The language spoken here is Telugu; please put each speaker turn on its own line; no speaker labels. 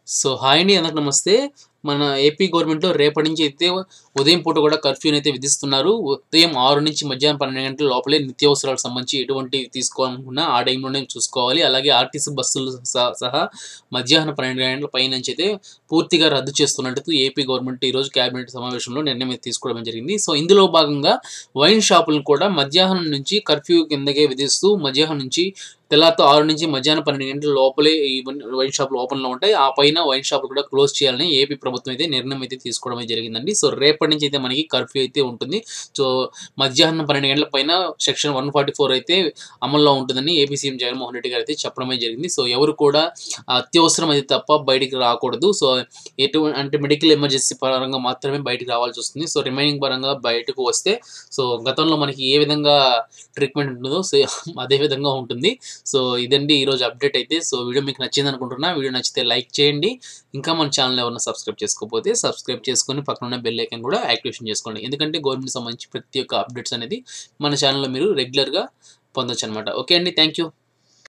సో హాయ్ అండి అందరికి నమస్తే మన ఏపీ గవర్నమెంట్లో రేపటి నుంచి అయితే ఉదయం పూట కూడా కర్ఫ్యూని అయితే విధిస్తున్నారు ఉదయం ఆరు నుంచి మధ్యాహ్నం పన్నెండు గంటల లోపలే నిత్యావసరాలకు సంబంధించి ఎటువంటి తీసుకోవాలనుకున్నా ఆ టైంలోనే చూసుకోవాలి అలాగే ఆర్టీసీ బస్సులు సహా- సహా మధ్యాహ్నం పన్నెండు గంటల పై నుంచి అయితే పూర్తిగా రద్దు చేస్తున్నట్టు ఏపీ గవర్నమెంట్ ఈరోజు కేబినెట్ సమావేశంలో నిర్ణయం అయితే తీసుకోవడం జరిగింది సో ఇందులో భాగంగా వైన్ షాపులను కూడా మధ్యాహ్నం నుంచి కర్ఫ్యూ కిందకే విధిస్తూ మధ్యాహ్నం నుంచి తెల్లారితో ఆరు నుంచి మధ్యాహ్నం పన్నెండు గంటల లోపలే ఈ వైన్ షాపులు ఓపెన్లో ఉంటాయి ఆ పైన వైన్ షాపులు కూడా క్లోజ్ చేయాలని ఏపీ ప్రభుత్వం అయితే నిర్ణయం అయితే తీసుకోవడం అయితే జరిగిందండి సో రేపటి నుంచి అయితే మనకి కర్ఫ్యూ అయితే ఉంటుంది సో మధ్యాహ్నం పన్నెండు గంటల పైన సెక్షన్ వన్ ఫార్టీ ఫోర్ అయితే అమల్లో ఉంటుందని ఏపీ సీఎం జగన్మోహన్ రెడ్డి గారు అయితే చెప్పడం అయితే జరిగింది సో ఎవరు కూడా అత్యవసరం అయితే తప్ప బయటికి రాకూడదు సో ఎటువంటి అంటే మెడికల్ ఎమర్జెన్సీ పరంగా మాత్రమే బయటికి రావాల్సి వస్తుంది సో రిమైనింగ్ పరంగా బయటకు వస్తే సో గతంలో మనకి ఏ విధంగా ట్రీట్మెంట్ ఉంటుందో సో అదే విధంగా ఉంటుంది సో ఇదండి ఈరోజు అప్డేట్ అయితే సో వీడియో మీకు నచ్చింది అనుకుంటున్నా వీడియో నచ్చితే లైక్ చేయండి ఇంకా మన ఛానల్ ఎవరైనా సబ్స్క్రైబ్ చేసుకోకపోతే సబ్స్క్రైబ్ చేసుకొని పక్కన ఉన్న బెల్ ఐకన్ కూడా యాక్టివేషన్ చేసుకోండి ఎందుకంటే గవర్నమెంట్ సంబంధించి ప్రతి ఒక్క అప్డేట్స్ అనేది మన ఛానల్లో మీరు రెగ్యులర్గా పొందొచ్చు అనమాట ఓకే అండి థ్యాంక్ యూ